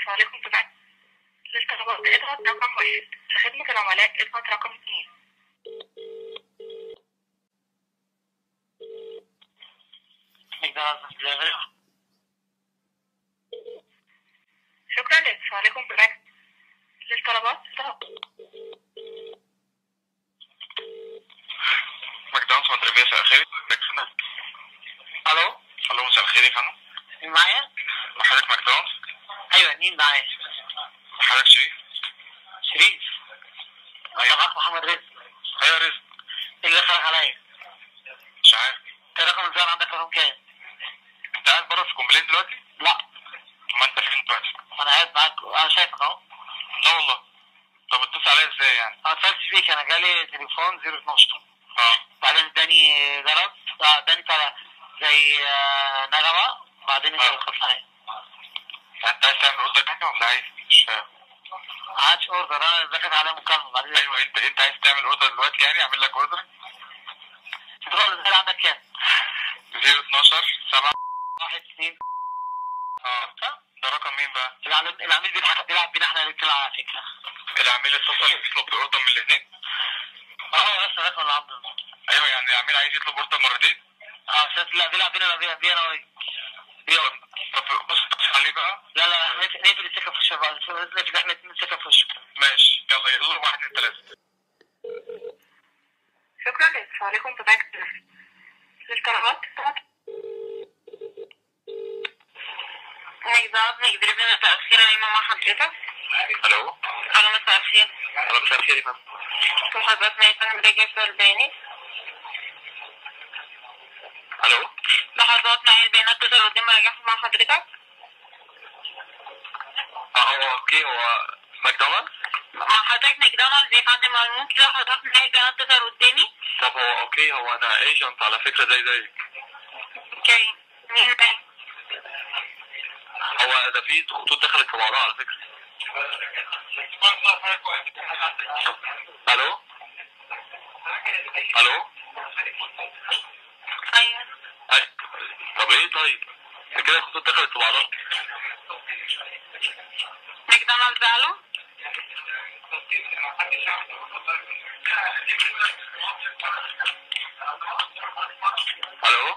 اتصالكم بتاعت للطلبات اضغط رقم واحد لخدمة العملاء اضغط رقم اثنين شكرا لاتصالكم بتاعت للطلبات اضغط ماكدونالدز مدربية مساء الخير ازيك يا فندم الو الو مساء الخير يا فندم مين معايا؟ حضرتك ماكدونالدز ايوه مين معايا؟ حضرتك شريف شريف أيوة. طب اخ محمد رزق ايوه يا رزق إيه اللي دخلك عليا؟ مش عارف انت رقم الزر عندك رقم كام؟ انت قاعد بره في كومبلين دلوقتي لا ما انت فين دلوقتي انا قاعد معاك انا شايفك اهو لا والله طب اتصل عليا ازاي يعني انا اتصلتش بيك انا جالي تليفون 012 اه بعدين اداني جرس آه، اداني بتاع زي آه، نغمه بعدين انت آه. اللي خدت عليا انت عايز تعمل اوردر حاجه ولا عايز مش فاهم ما عادش اوردر انا دخلت عليها مكالمه بعدين ايوه انت انت عايز تعمل اوردر دلوقتي يعني اعمل لك اوردر الرقم الزر عندك كام؟ 012 7 واحد اثنين اه ده رقم مين بقى؟ العميل العميل بيضحك بيلعب بينا احنا الاثنين على فكره العميل اتصل يطلب اوردر من الاثنين اه بس الرقم اللي عنده ايوه يعني العميل عايز يطلب اوردر مرتين اه شايف لا بيلعب بينا بينا بينا انا وإيه. بيقعد. طب بص بص عليه بقى لا لا نقفل نقفل السكه في وشه بعد نقفل احنا اتنين سكه في وشه ماشي يلا يلا واحد اتنين تلاته شكرا لاتصالكم بتاعت للطلبات اضغط ماكدونالدز مقدرين مساء الخير انا مع حضرتك الو الو مساء الخير الو مساء الخير يا فندم اسم حضرتك ميسن رجب الباني الو لحظات معايا البيانات تقدر قدام راجعها مع حضرتك اه هو اوكي هو ماكدونالدز مع حضرتك ماكدونالدز يا فندم ممكن لحظات معايا البيانات تظهر قدامي طب هو اوكي هو انا ايجنت على فكره زي زيك اوكي مين معاك هو ده في خطوط دخلت في بعضها على فكره الو الو ايوه أي. طب ايه طيب ده كده الخطوط دخلت في بعضها ماكدونالدز الو الو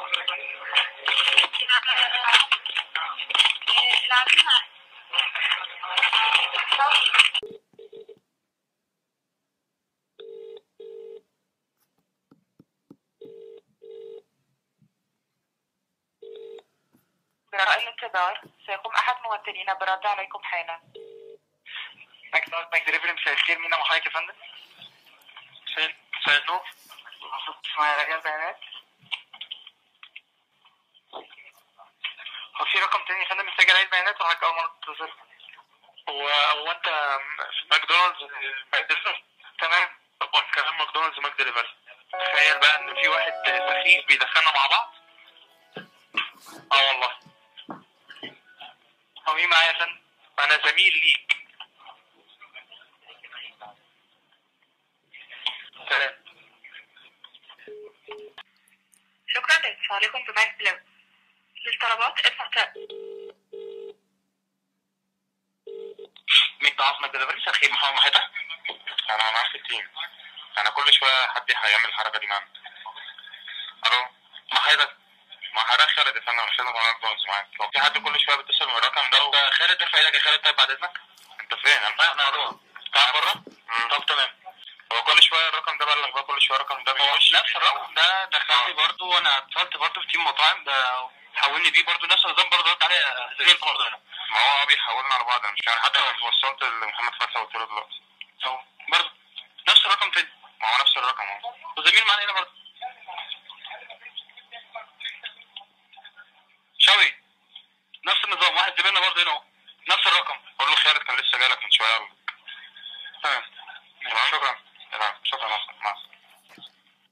برجاء الانتظار سيقوم أحد ممثلينا بالرد عليكم حالا ماكدونالدز ماك دليفري مساء الخير مين مع حضرتك يا فندم؟ مساء مساء النور اسمها رجال بيانات هو في رقم تاني يا فندم مسجل عليه البيانات وحضرتك أول مرة تتصل هو هو أنت في ماكدونالدز ماك دليفري؟ تمام طب هو كلام ماكدونالدز ماك دليفري تخيل بقى إن في واحد سخيف بيدخلنا مع بعض اه والله هو مين معايا يا فندم؟ أنا زميل ليك سلام شكرا لاتصالكم ببنك بلو للطلبات ادفع ماكدونالدز ماك دليفري مساء الخير محمد محيطة انا معاك في التيم انا كل شويه حد هيعمل الحركه دي معانا الو محيطة ما حضرتك خالد يا فندم مش لازم اقول ماكدونالدز معاك هو في حد كل شويه بيتصل من الرقم ده انت خالد ارفع ايدك يا خالد طيب بعد اذنك انت فين انا انا جوه قاعد بره طب تمام هو كل شويه الرقم ده بلغ بقى كل شويه الرقم ده بيخش نفس الرقم ده دخلني برضو وانا اتصلت برضو في تيم مطاعم ده حولني بيه برضو نفس النظام برضو رد عليه زميل برضو هنا ما هو اه بيحولنا على بعض انا مش عارف حتى لو وصلت لمحمد فتحي قلت له دلوقتي اهو برضو نفس الرقم تاني ما هو نفس الرقم اهو وزميل معانا هنا برضو شوي نفس النظام واحد زميلنا برضو هنا اهو نفس الرقم قول له خالد كان لسه جايلك من شويه يلا تمام تمام شكرا تمام شكرا مع السلامه مع السلامه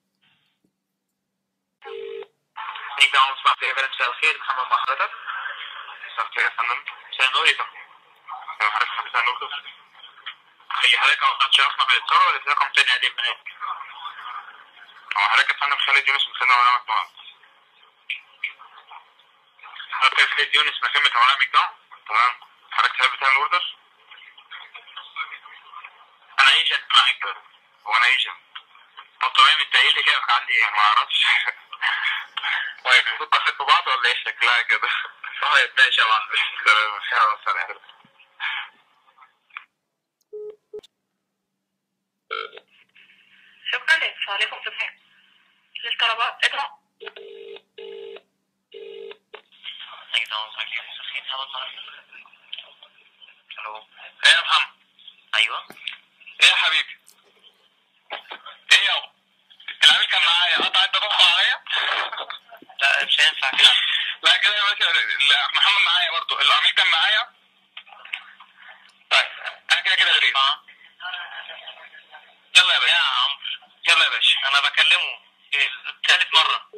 ماكدونالدز مع فيفر مساء الخير محمد مع حضرتك مساء الخير يا فندم مساء النور يا فندم انا حضرتك حضرتك نوصل هي حضرتك اهو شرفنا بالاتصال ولا في رقم تاني قديم هناك؟ هو حضرتك يا فندم خالد يونس من خدمه ولا ماكدونالدز حضرتك خالد يونس من خدمة عملاء ماكدونالدز تمام حضرتك تحب تعمل اوردر؟ انا ايجنت معاك هو انا ايجنت طب تمام انت ايه اللي جابك عندي ما اعرفش طيب المفروض داخل بعض ولا ايه شكلها كده؟ طيب ماشي يا معلم سلام يلا سلام شكرا لاتصالكم بخير للطلبات اضغط الو ايه يا محمد ايوه ايه يا حبيبي ايه يا العميل كان معايا قطع انت تدخل عليا لا مش هينفع كده لا كده يا باشا لا محمد معايا برضو العميل كان معايا طيب انا كده كده غريب اه يلا يا يا باشا عمرو يلا يا باشا انا بكلمه إيه، تالت مرة